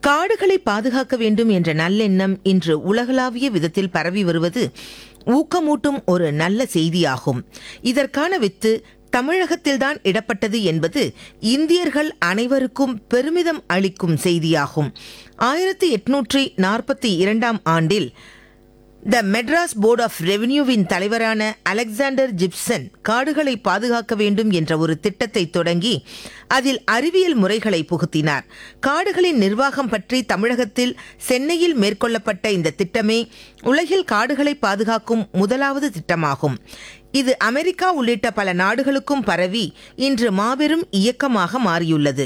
காடுகளை பாதுகாக்க வேண்டும் என்ற நல்லெண்ணம் இன்று உலகளாவிய விதத்தில் பரவி வருவது ஊக்கமூட்டும் ஒரு நல்ல செய்தியாகும் இதற்கான வித்து தமிழகத்தில்தான் இடப்பட்டது என்பது இந்தியர்கள் அனைவருக்கும் பெருமிதம் அளிக்கும் செய்தியாகும் ஆயிரத்தி எட்நூற்றி நாற்பத்தி இரண்டாம் ஆண்டில் த மெட்ராஸ் போர்ட் ஆஃப் ரெவென்யூவின் தலைவரான அலெக்சாண்டர் ஜிப்சன் காடுகளை பாதுகாக்க வேண்டும் என்ற ஒரு திட்டத்தை தொடங்கி அதில் அறிவியல் முறைகளை புகுத்தினார் காடுகளின் நிர்வாகம் பற்றி தமிழகத்தில் சென்னையில் மேற்கொள்ளப்பட்ட இந்த திட்டமே உலகில் காடுகளை பாதுகாக்கும் முதலாவது திட்டமாகும் இது அமெரிக்கா உள்ளிட்ட பல நாடுகளுக்கும் பரவி இன்று மாபெரும் இயக்கமாக மாறியுள்ளது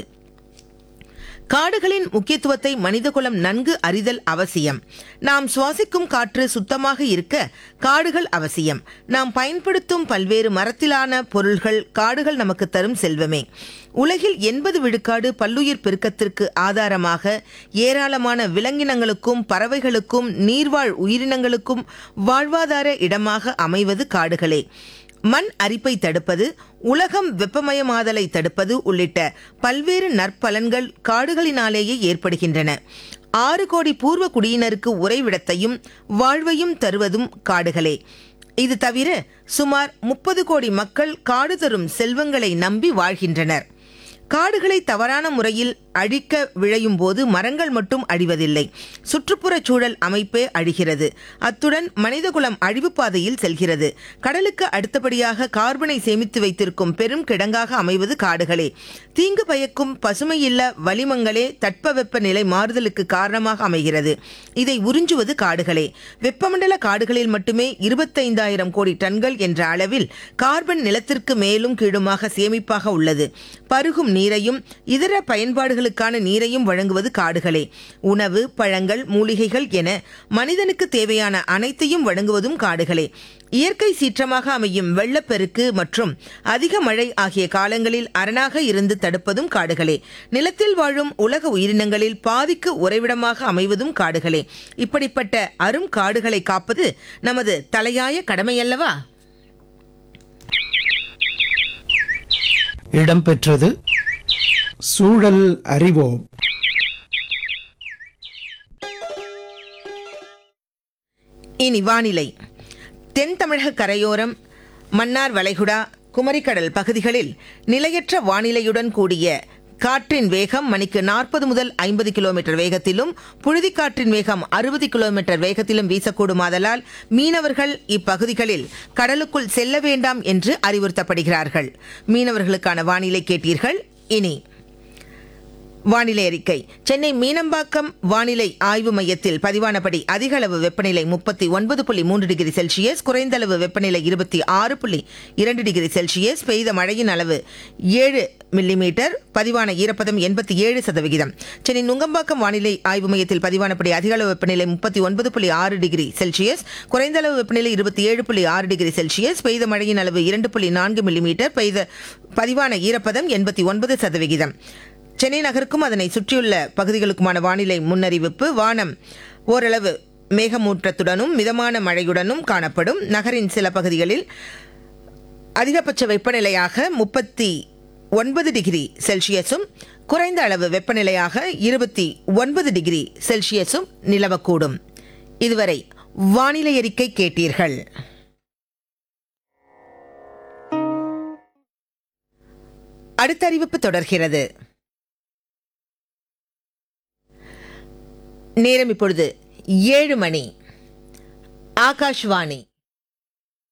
காடுகளின் முக்கியத்துவத்தை மனிதகுலம் நன்கு அறிதல் அவசியம் நாம் சுவாசிக்கும் காற்று சுத்தமாக இருக்க காடுகள் அவசியம் நாம் பயன்படுத்தும் பல்வேறு மரத்திலான பொருள்கள் காடுகள் நமக்கு தரும் செல்வமே உலகில் எண்பது விழுக்காடு பல்லுயிர் பெருக்கத்திற்கு ஆதாரமாக ஏராளமான விலங்கினங்களுக்கும் பறவைகளுக்கும் நீர்வாழ் உயிரினங்களுக்கும் வாழ்வாதார இடமாக அமைவது காடுகளே மண் அரிப்பை தடுப்பது உலகம் வெப்பமயமாதலை தடுப்பது உள்ளிட்ட பல்வேறு நற்பலன்கள் காடுகளினாலேயே ஏற்படுகின்றன ஆறு கோடி பூர்வ குடியினருக்கு உறைவிடத்தையும் வாழ்வையும் தருவதும் காடுகளே இது தவிர சுமார் முப்பது கோடி மக்கள் காடு தரும் செல்வங்களை நம்பி வாழ்கின்றனர் காடுகளை தவறான முறையில் அழிக்க விழையும் போது மரங்கள் மட்டும் அழிவதில்லை சுற்றுப்புறச் சூழல் அமைப்பே அழிகிறது அத்துடன் மனிதகுலம் அழிவு பாதையில் செல்கிறது கடலுக்கு அடுத்தபடியாக கார்பனை சேமித்து வைத்திருக்கும் பெரும் கிடங்காக அமைவது காடுகளே தீங்கு பயக்கும் பசுமையில்ல வளிமங்களே தட்பவெப்ப நிலை மாறுதலுக்கு காரணமாக அமைகிறது இதை உறிஞ்சுவது காடுகளே வெப்பமண்டல காடுகளில் மட்டுமே இருபத்தைந்தாயிரம் கோடி டன்கள் என்ற அளவில் கார்பன் நிலத்திற்கு மேலும் கீழுமாக சேமிப்பாக உள்ளது பருகும் நீரையும் இதர பயன்பாடுகளுக்கான நீரையும் வழங்குவது காடுகளே உணவு பழங்கள் மூலிகைகள் என மனிதனுக்கு தேவையான அனைத்தையும் வழங்குவதும் காடுகளே இயற்கை சீற்றமாக அமையும் வெள்ளப்பெருக்கு மற்றும் அதிக மழை ஆகிய காலங்களில் அரணாக இருந்து தடுப்பதும் காடுகளே நிலத்தில் வாழும் உலக உயிரினங்களில் பாதிக்கு உறைவிடமாக அமைவதும் காடுகளே இப்படிப்பட்ட அரும் காடுகளை காப்பது நமது தலையாய கடமையல்லவா இடம்பெற்றது சூழல் அறிவோம் இனி வானிலை தென் தமிழக கரையோரம் மன்னார் வளைகுடா குமரிக்கடல் பகுதிகளில் நிலையற்ற வானிலையுடன் கூடிய காற்றின் வேகம் மணிக்கு நாற்பது முதல் ஐம்பது கிலோமீட்டர் வேகத்திலும் புழுதிக்காற்றின் வேகம் அறுபது கிலோமீட்டர் வேகத்திலும் வீசக்கூடுமாதலால் மீனவர்கள் இப்பகுதிகளில் கடலுக்குள் செல்ல வேண்டாம் என்று அறிவுறுத்தப்படுகிறார்கள் மீனவர்களுக்கான வானிலை கேட்டீர்கள் இனி வானிலை அறிக்கை சென்னை மீனம்பாக்கம் வானிலை ஆய்வு மையத்தில் பதிவானபடி அதிக அளவு வெப்பநிலை முப்பத்தி ஒன்பது புள்ளி மூன்று டிகிரி செல்சியஸ் குறைந்த அளவு வெப்பநிலை இருபத்தி ஆறு புள்ளி இரண்டு டிகிரி செல்சியஸ் பெய்த மழையின் அளவு ஏழு மில்லிமீட்டர் பதிவான ஈரப்பதம் எண்பத்தி ஏழு சதவிகிதம் சென்னை நுங்கம்பாக்கம் வானிலை ஆய்வு மையத்தில் பதிவானபடி அதிக அளவு வெப்பநிலை முப்பத்தி ஒன்பது புள்ளி ஆறு டிகிரி செல்சியஸ் குறைந்த அளவு வெப்பநிலை இருபத்தி ஏழு புள்ளி ஆறு டிகிரி செல்சியஸ் பெய்த மழையின் அளவு இரண்டு புள்ளி நான்கு மில்லிமீட்டர் பெய்த பதிவான ஈரப்பதம் எண்பத்தி ஒன்பது சதவிகிதம் சென்னை நகருக்கும் அதனை சுற்றியுள்ள பகுதிகளுக்குமான வானிலை முன்னறிவிப்பு வானம் ஓரளவு மேகமூட்டத்துடனும் மிதமான மழையுடனும் காணப்படும் நகரின் சில பகுதிகளில் அதிகபட்ச வெப்பநிலையாக முப்பத்தி ஒன்பது டிகிரி செல்சியஸும் குறைந்த அளவு வெப்பநிலையாக இருபத்தி ஒன்பது டிகிரி செல்சியஸும் நிலவக்கூடும் இதுவரை வானிலை அறிக்கை கேட்டீர்கள் அடுத்த அறிவிப்பு தொடர்கிறது நேரம் இப்பொழுது ஏழு மணி ஆகாஷ்வாணி